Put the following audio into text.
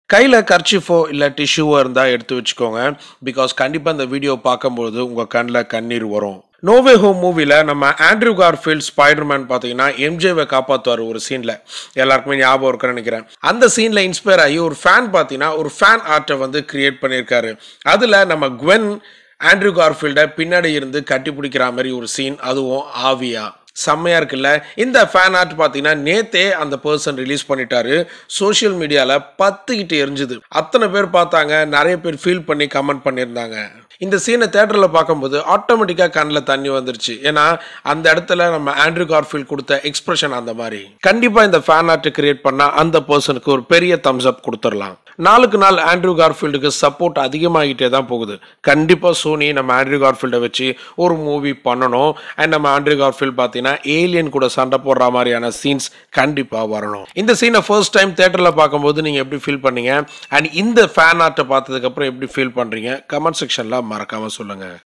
கையில் கர்ச்சிஃபோ இல்லை டிஷ்யூவோ இருந்தால் எடுத்து வச்சுக்கோங்க பிகாஸ் கண்டிப்பாக இந்த வீடியோ பார்க்கும்போது உங்கள் கண்ணில் கண்ணீர் வரும் நோவே ஹோம் மூவியில் நம்ம ஆண்ட்ரூ கார்ஃபீல்ட் ஸ்பைடர்மேன் பார்த்தீங்கன்னா எம்ஜேவை காப்பாற்றுவார் ஒரு சீனில் எல்லாருக்குமே ஞாபகம் இருக்குன்னு நினைக்கிறேன் அந்த சீனில் இன்ஸ்பயர் ஆகி ஒரு ஃபேன் பார்த்தீங்கன்னா ஒரு ஃபேன் ஆர்ட்டை வந்து கிரியேட் பண்ணியிருக்காரு அதில் நம்ம குவென் ஆண்ட்ரூ கார்ஃபீல்டை பின்னாடி இருந்து கட்டி பிடிக்கிற மாதிரி ஒரு சீன் அதுவும் ஆவியா செம்மையா இருக்குல்ல இந்த ஃபேன் ஆர்ட் பார்த்தீங்கன்னா நேத்தே அந்த பர்சன் ரிலீஸ் பண்ணிட்டாரு சோஷியல் மீடியாவில் பத்துக்கிட்டு எரிஞ்சுது அத்தனை பேர் பார்த்தாங்க நிறைய பேர் ஃபீல் பண்ணி கமெண்ட் பண்ணியிருந்தாங்க இந்த சீனை தேட்டரில் பார்க்கும்போது ஆட்டோமேட்டிக்காக கண்ணில் தண்ணி வந்துருச்சு ஏன்னா அந்த இடத்துல நம்ம ஆண்ட்ரூ கார்ஃபீல்ட் கொடுத்த எக்ஸ்பிரஷன் அந்த மாதிரி கண்டிப்பாக இந்த ஃபேன் ஆர்ட்டை கிரியேட் பண்ணால் அந்த பர்சனுக்கு ஒரு பெரிய தம்ஸ் அப் கொடுத்துடலாம் நாளுக்கு நாள் ஆண்ட்ரூ கார்ஃபீல்டுக்கு சப்போர்ட் அதிகமாகிட்டே தான் போகுது கண்டிப்பாக சோனி நம்ம ஆண்ட்ரூ கார்ஃபீல்டை வச்சு ஒரு மூவி பண்ணணும் அண்ட் நம்ம ஆண்ட்ரூ கார்ஃபீல்ட் பார்த்தீங்கன்னா ஏலியன் கூட சண்டை போடுற மாதிரியான சீன்ஸ் கண்டிப்பாக வரணும் இந்த சீனை ஃபர்ஸ்ட் டைம் தேட்டரில் பார்க்கும்போது நீங்கள் எப்படி ஃபீல் பண்ணீங்க அண்ட் இந்த ஃபேன் ஆர்ட்டை பார்த்ததுக்கப்புறம் எப்படி ஃபீல் பண்ணுறீங்க கமெண்ட் செக்ஷனில் மறக்காமல் சொல்லுங்கள்